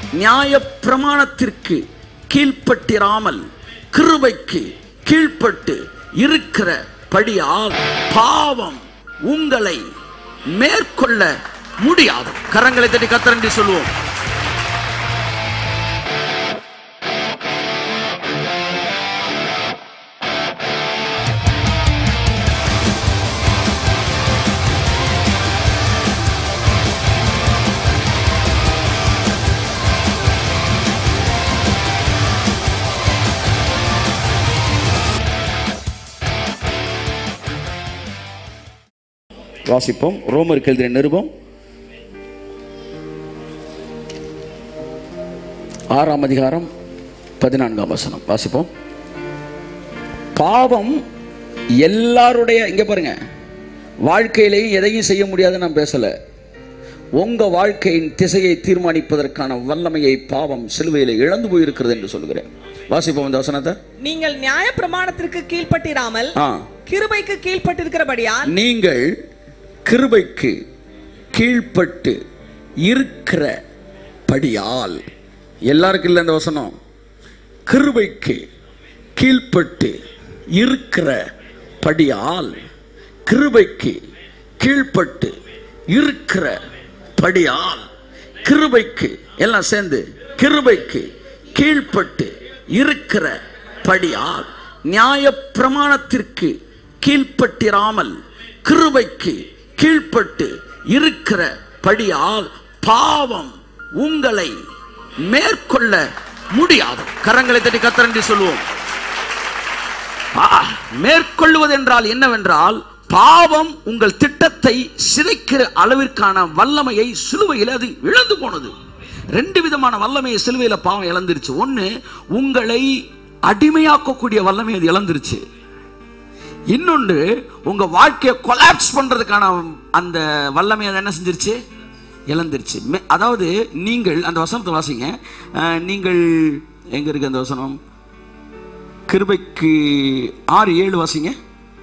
நியாய பிரமாணத்திற்கு கீழ்ப்பட்டிராமல் கிருபைக்கு கீழ்ப்பட்டு இருக்கிற படியால் பாவம் உங்களை மேற்கொள்ள முடியாது கரங்களை தட்டி கத்தரண்டி சொல்லுவோம் வாசிப்போம் ரோமர் எழுதிய நிருபம் ஆறாம் அதிகாரம் பதினான்காம் வசனம் வாசிப்போம் பாவம் எல்லாருடைய இங்க பாருங்க வாழ்க்கையிலேயும் எதையும் செய்ய முடியாதுன்னு நான் பேசல உங்க வாழ்க்கையின் திசையை தீர்மானிப்பதற்கான வல்லமையை பாவம் சிலுவையில் இழந்து போயிருக்கிறது என்று சொல்கிறேன் வாசிப்போம் இந்த வசனத்தை நீங்கள் நியாய பிரமாணத்திற்கு கீழ்ப்பட்டிராமல் ஆ கிருபைக்கு கீழ்ப்பட்டிருக்கிறபடியால் நீங்கள் கிருபைக்கு கீழ்ப்பட்டு இருக்கிற படியால் எல்லாருக்கும் இல்லை இந்த வசனம் கிருபைக்கு கீழ்ப்பட்டு இருக்கிற படியால் கிருபைக்கு கீழ்ப்பட்டு இருக்கிற படியால் கிருபைக்கு எல்லாம் சேர்ந்து கிருபைக்கு கீழ்ப்பட்டு இருக்கிற படியால் நியாய பிரமாணத்திற்கு கீழ்ப்பட்டிராமல் கிருபைக்கு கீழ்ப்பட்டு இருக்கிற படியால் பாவம் உங்களை மேற்கொள்ள முடியாது கரங்களை தட்டி கத்தரண்டி சொல்லுவோம் ஆ, மேற்கொள்ளுவது என்றால் என்னவென்றால் பாவம் உங்கள் திட்டத்தை சிதைக்கிற அளவிற்கான வல்லமையை சிலுவையில் அது இழந்து போனது ரெண்டு விதமான வல்லமையை சிலுவையில் பாவம் இழந்துருச்சு ஒன்று உங்களை அடிமையாக்கக்கூடிய வல்லமை அது இழந்துருச்சு இன்னொன்று உங்க வாழ்க்கையை கொலாப்ஸ் பண்றதுக்கான அந்த வல்லமை அதை என்ன செஞ்சிருச்சு இழந்துருச்சு மே- அதாவது நீங்கள் அந்த வசனத்தை வாசிங்க அஹ், நீங்கள் எங்க இருக்கு அந்த வசனம் கிருபைக்கு ஆறு ஏழு வாசிங்க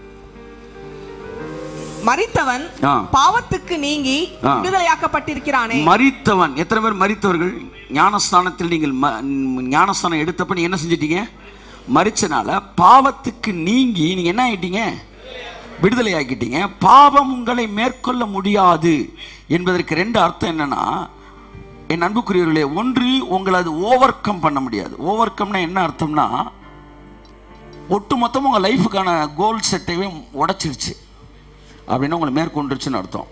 மரித்தவன் ஆ. பாவத்துக்கு நீங்கி ஆ. விடுதலையாக்கப்பட்டிருக்கிறானே மரித்தவன் எத்தனை பேர் மரித்தவர்கள் ஞானஸ்தானத்தில் நீங்கள் ம- ஞானஸ்தானம் எடுத்தப்ப நீங்க என்ன செஞ்சிட்டீங்க மரிச்சனால பாவத்துக்கு நீங்கி நீங்க என்ன ஆயிட்டீங்க விடுதலை ஆக்கிட்டீங்க பாவம் உங்களை மேற்கொள்ள முடியாது என்பதற்கு ரெண்டு அர்த்தம் என்னன்னா என் அன்புக்குரியவர்களே ஒன்று உங்களை அது ஓவர் கம் பண்ண முடியாது ஓவர் கம்னா என்ன அர்த்தம்னா ஒட்டு மொத்தமும் உங்கள் லைஃபுக்கான கோல் செட்டையே உடைச்சிருச்சு அப்படின்னா உங்களை மேற்கொண்டுருச்சுன்னு அர்த்தம்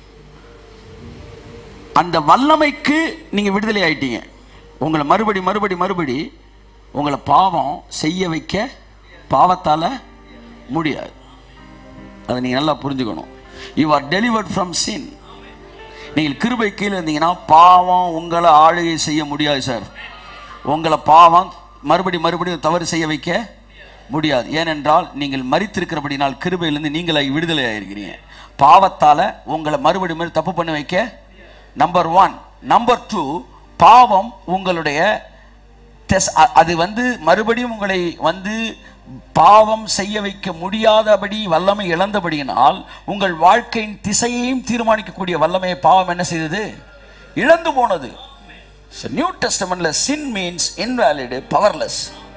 அந்த வல்லமைக்கு நீங்க விடுதலை ஆயிட்டீங்க உங்களை மறுபடி மறுபடி மறுபடி உங்களை பாவம் செய்ய வைக்க பாவத்தால முடியாது அதை நீங்க நல்லா புரிஞ்சுக்கணும் you are delivered from sin நீங்கள் கிருபை கீழே இருந்தீங்கன்னா பாவம் உங்களை ஆளுகை செய்ய முடியாது சார் உங்களை பாவம் மறுபடி மறுபடியும் தவறு செய்ய வைக்க முடியாது ஏனென்றால் நீங்கள் மறித்திருக்கிறபடினால் கிருபையிலிருந்து நீங்களாகி விடுதலை ஆயிருக்கிறீங்க பாவத்தால உங்களை மறுபடி மறு தப்பு பண்ண வைக்க நம்பர் ஒன் நம்பர் டூ பாவம் உங்களுடைய தெஸ்- அ- அது வந்து மறுபடியும் உங்களை வந்து பாவம் செய்ய வைக்க முடியாதபடி வல்லமை இழந்தபடியினால் உங்கள் வாழ்க்கையின் திசையையும் தீர்மானிக்கக்கூடிய வல்லமையை பாவம் என்ன செய்தது இழந்து போனது நியூ டெஸ்டமெண்ட்ல சின் மீன்ஸ் இன்வாலிடு பவர்லெஸ்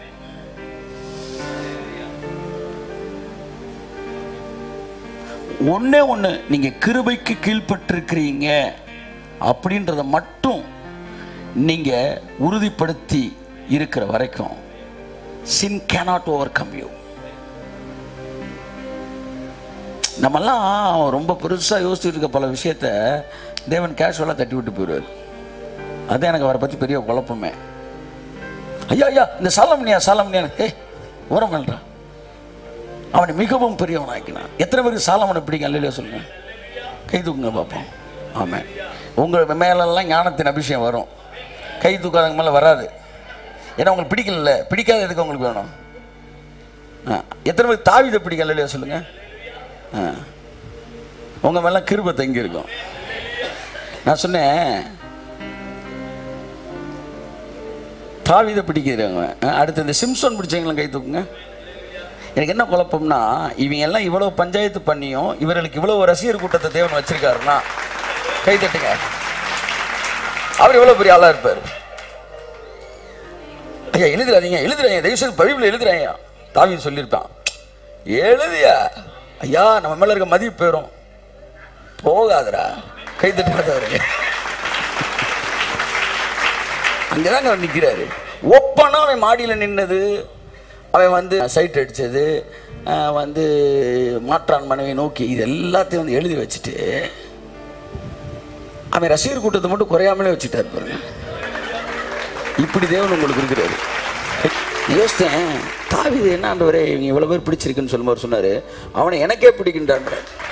ஒண்ணே ஒண்ணு நீங்க கிருபைக்கு கீழ்ப்பட்டிருக்கிறீங்க அப்படின்றத மட்டும் நீங்க உறுதிப்படுத்தி இருக்கிற வரைக்கும் சின் cannot overcome you நம்மெல்லாம் ரொம்ப பெருசா யோசிச்சுட்டு இருக்க பல விஷயத்த தேவன் கேஷுவலாக தட்டி விட்டு போயிடுவார் அதான் எனக்கு அவரை பத்தி பெரிய குழப்பமே ஐயா ஐயா இந்த சாலமணியா சாலமணியா ஏ ஓரம் பண்ணுறான் அவனை மிகவும் பெரியவனாக்கினான் எத்தனை பேருக்கு சாலமனை பிடிக்கும் இல்லையா சொல்லுங்க கை தூக்குங்க பார்ப்போம் ஆமாம் உங்கள் மேலெல்லாம் ஞானத்தின் அபிஷேகம் வரும் கை தூக்காதவங்க மேலே வராது ஏன்னா உங்களுக்கு பிடிக்கல பிடிக்காத எதுக்கு உங்களுக்கு வேணும் ஆ எத்தனை பேர் தாவிதை பிடிக்கல இல்லையா சொல்லுங்க ஆ உங்கள் மேலே கிருபை தங்கி இருக்கும் நான் சொன்னேன் தாவிதை பிடிக்கிறவங்க ஆ, அடுத்து இந்த சிம்சன் பிடிச்சவங்களும் கை தூக்குங்க எனக்கு என்ன குழப்பம்னா இவங்க எல்லாம் இவ்வளவு பஞ்சாயத்து பண்ணியும் இவர்களுக்கு இவ்வளவு ரசிகர் கூட்டத்தை தேவன் வச்சிருக்காருன்னா கை தட்டுங்க அவர் எவ்வளவு பெரிய ஆளா இருப்பார் ஐயா எழுதுறாதீங்க எழுதுறாங்க தயவுசெய்து பைபிள் எழுதுறாங்க தாவி சொல்லியிருப்பான் எழுதியா ஐயா நம்ம மேல இருக்க மதிப்பு போயிடும் போகாதடா கை தட்டாதவருக்கு அங்கதாங்க அவர் நிற்கிறாரு ஒப்பனா அவன் மாடியில் நின்னது அவன் வந்து சைட் அடிச்சது அஹ் வந்து மாற்றான் மனைவி நோக்கி இது எல்லாத்தையும் வந்து எழுதி வச்சுட்டு அவன் ரசிகர் கூட்டத்தை மட்டும் குறையாமலே வச்சுட்டாரு பாருங்க இப்படி தேவன் உங்களுக்கு இருக்கிறாரு யோசித்தேன் தாவிது என்ன ஆண்டவரே இவங்க இவ்வளோ பேர் பிடிச்சிருக்குன்னு சொல்லும்போது சொன்னார் அவனை எனக்கே பிடிக்கின்றான்